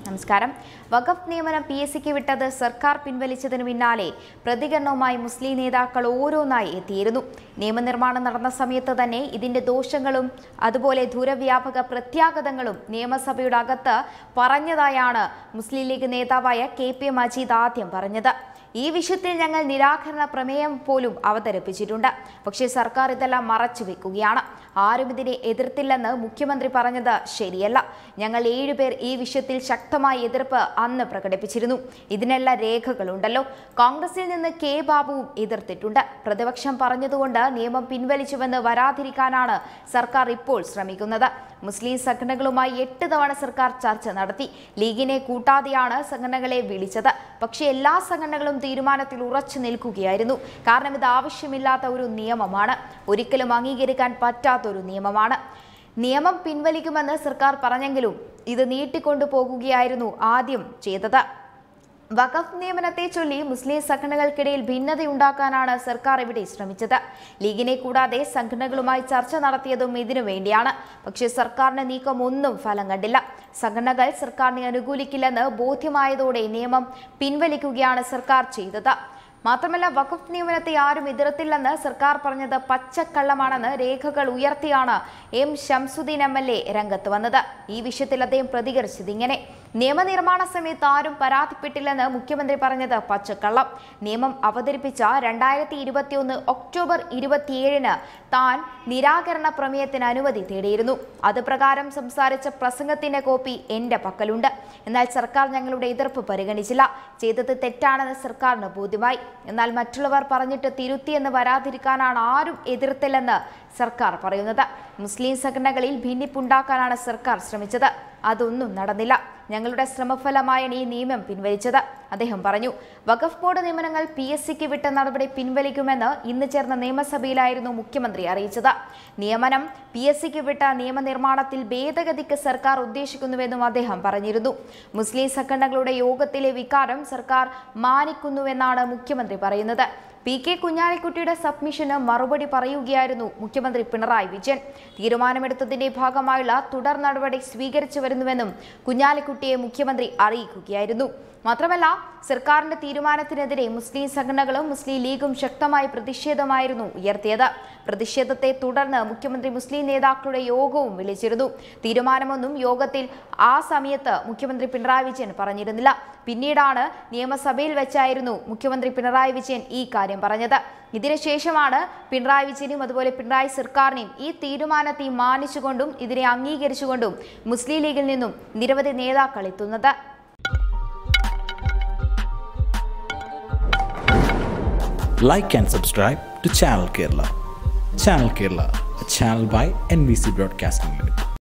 നമസ്കാരം വഖഫ് നിയമനം P S സിക്ക് വിട്ടത് സർക്കാർ പിൻവലിച്ചതിന് പിന്നാലെ പ്രതികരണവുമായി മുസ്ലിം നേതാക്കൾ ഓരോന്നായി എത്തിയിരുന്നു നിയമനിർമ്മാണം നടന്ന സമയത്ത് തന്നെ ഇതിന്റെ ദോഷങ്ങളും അതുപോലെ ദൂരവ്യാപക പ്രത്യാഘാതങ്ങളും നിയമസഭയുടെ അകത്ത് പറഞ്ഞതായാണ് മുസ്ലിം ലീഗ് നേതാവായ കെ പി മജീദ് ആദ്യം പറഞ്ഞത് ഈ വിഷയത്തിൽ ഞങ്ങൾ നിരാകരണ പ്രമേയം പോലും അവതരിപ്പിച്ചിട്ടുണ്ട് പക്ഷേ സർക്കാർ ഇതെല്ലാം മറച്ചു വെക്കുകയാണ് ആരും ഇതിനെ എതിർത്തില്ലെന്ന് മുഖ്യമന്ത്രി പറഞ്ഞത് ശരിയല്ല ഞങ്ങൾ ഏഴുപേർ ഈ വിഷയത്തിൽ ശക്തമായ എതിർപ്പ് അന്ന് പ്രകടിപ്പിച്ചിരുന്നു ഇതിനെല്ലാം രേഖകളുണ്ടല്ലോ കോൺഗ്രസിൽ നിന്ന് കെ ബാബുവും എതിർത്തിട്ടുണ്ട് പ്രതിപക്ഷം പറഞ്ഞതുകൊണ്ട് നിയമം പിൻവലിച്ചുവെന്ന് വരാതിരിക്കാനാണ് സർക്കാർ ഇപ്പോൾ ശ്രമിക്കുന്നത് മുസ്ലിം സംഘടനകളുമായി എട്ട് തവണ സർക്കാർ ചർച്ച നടത്തി ലീഗിനെ കൂട്ടാതെയാണ് സംഘടനകളെ വിളിച്ചത് പക്ഷേ എല്ലാ സംഘടനകളും തീരുമാനത്തിൽ ഉറച്ചു നിൽക്കുകയായിരുന്നു കാരണം ഇത് ആവശ്യമില്ലാത്ത ഒരു നിയമമാണ് ഒരിക്കലും അംഗീകരിക്കാൻ പറ്റാത്ത ഒരു നിയമമാണ് നിയമം പിൻവലിക്കുമെന്ന് സർക്കാർ പറഞ്ഞെങ്കിലും ഇത് നീട്ടിക്കൊണ്ടു പോകുകയായിരുന്നു ആദ്യം ചെയ്തത് വഖഫ് നിയമനത്തെ ചൊല്ലി മുസ്ലിം സംഘടനകൾക്കിടയിൽ ഭിന്നതയുണ്ടാക്കാനാണ് സർക്കാർ ഇവിടെ ശ്രമിച്ചത് ലീഗിനെ കൂടാതെ സംഘടനകളുമായി ചർച്ച നടത്തിയതും ഇതിനു വേണ്ടിയാണ് പക്ഷേ സർക്കാരിന്റെ നീക്കം ഒന്നും ഫലം കണ്ടില്ല സംഘടനകൾ സർക്കാരിനെ അനുകൂലിക്കില്ലെന്ന് ബോധ്യമായതോടെ നിയമം പിൻവലിക്കുകയാണ് സർക്കാർ ചെയ്തത് മാത്രമല്ല വഖഫ് നിയമനത്തെ ആരും എതിർത്തില്ലെന്ന് സർക്കാർ പറഞ്ഞത് പച്ചക്കള്ളമാണെന്ന് രേഖകൾ ഉയർത്തിയാണ് M Shamsuddin M L A രംഗത്ത് വന്നത് ഈ വിഷയത്തിൽ അദ്ദേഹം പ്രതികരിച്ചത് ഇങ്ങനെ നിയമനിർമ്മാണ സമയത്ത് ആരും പരാതിപ്പെട്ടില്ലെന്ന് മുഖ്യമന്ത്രി പറഞ്ഞത് പച്ചക്കള്ളം നിയമം അവതരിപ്പിച്ച രണ്ടായിരത്തി ഇരുപത്തിയൊന്ന് ഒക്ടോബർ ഇരുപത്തിയേഴിന് താൻ നിരാകരണ പ്രമേയത്തിന് അനുമതി തേടിയിരുന്നു അത് പ്രകാരം സംസാരിച്ച പ്രസംഗത്തിന്റെ കോപ്പി എന്റെ പക്കലുണ്ട് എന്നാൽ സർക്കാർ ഞങ്ങളുടെ എതിർപ്പ് പരിഗണിച്ചില്ല ചെയ്തത് തെറ്റാണെന്ന് സർക്കാരിന് ബോധ്യമായി എന്നാൽ മറ്റുള്ളവർ പറഞ്ഞിട്ട് തിരുത്തിയെന്ന് വരാതിരിക്കാനാണ് ആരും എതിർത്തില്ലെന്ന് സർക്കാർ പറയുന്നത് മുസ്ലിം സംഘടനകളിൽ ഭിന്നിപ്പുണ്ടാക്കാനാണ് സർക്കാർ ശ്രമിച്ചത് അതൊന്നും നടന്നില്ല ഞങ്ങളുടെ ശ്രമഫലമായാണ് ഈ നിയമം പിൻവലിച്ചത് അദ്ദേഹം പറഞ്ഞു വഖഫ് ബോർഡ് നിയമനങ്ങൾ പി എസ് സിക്ക് വിട്ട നടപടി പിൻവലിക്കുമെന്ന് ഇന്ന് ചേർന്ന നിയമസഭയിലായിരുന്നു മുഖ്യമന്ത്രി അറിയിച്ചത് നിയമനം പി എസ് സിക്ക് വിട്ട നിയമനിർമ്മാണത്തിൽ ഭേദഗതിക്ക് സർക്കാർ ഉദ്ദേശിക്കുന്നുവെന്നും അദ്ദേഹം പറഞ്ഞിരുന്നു മുസ്ലിം സംഘടനകളുടെ യോഗത്തിലെ വികാരം സർക്കാർ മാനിക്കുന്നുവെന്നാണ് മുഖ്യമന്ത്രി പറയുന്നത് പി കെ കുഞ്ഞാലിക്കുട്ടിയുടെ സബ്മിഷന് മറുപടി പറയുകയായിരുന്നു മുഖ്യമന്ത്രി പിണറായി വിജയൻ തീരുമാനമെടുത്തതിന്റെ ഭാഗമായുള്ള തുടർ നടപടി സ്വീകരിച്ചു വരുന്നുവെന്നും കുഞ്ഞാലിക്കുട്ടിയെ മുഖ്യമന്ത്രി അറിയിക്കുകയായിരുന്നു മാത്രമല്ല സർക്കാരിന്റെ തീരുമാനത്തിനെതിരെ മുസ്ലിം സംഘടനകളും മുസ്ലിം ലീഗും ശക്തമായ പ്രതിഷേധമായിരുന്നു ഉയർത്തിയത് പ്രതിഷേധത്തെ തുടർന്ന് മുഖ്യമന്ത്രി മുസ്ലിം നേതാക്കളുടെ യോഗവും വിളിച്ചിരുന്നു തീരുമാനമൊന്നും യോഗത്തിൽ ആ സമയത്ത് മുഖ്യമന്ത്രി പിണറായി വിജയൻ പറഞ്ഞിരുന്നില്ല പിന്നീടാണ് നിയമസഭയിൽ വെച്ചായിരുന്നു മുഖ്യമന്ത്രി പിണറായി വിജയൻ ഈ കാര്യം പറഞ്ഞത് ഇതിനുശേഷമാണ് പിണറായി വിജയനും അതുപോലെ പിണറായി സർക്കാരിനെയും ഈ തീരുമാനത്തെ മാനിച്ചുകൊണ്ടും ഇതിനെ അംഗീകരിച്ചുകൊണ്ടും മുസ്ലിം ലീഗിൽ നിന്നും നിരവധി നേതാക്കൾ എത്തുന്നത് like and subscribe to Channel Kerala. Channel Kerala, a channel by NBC Broadcasting Limited.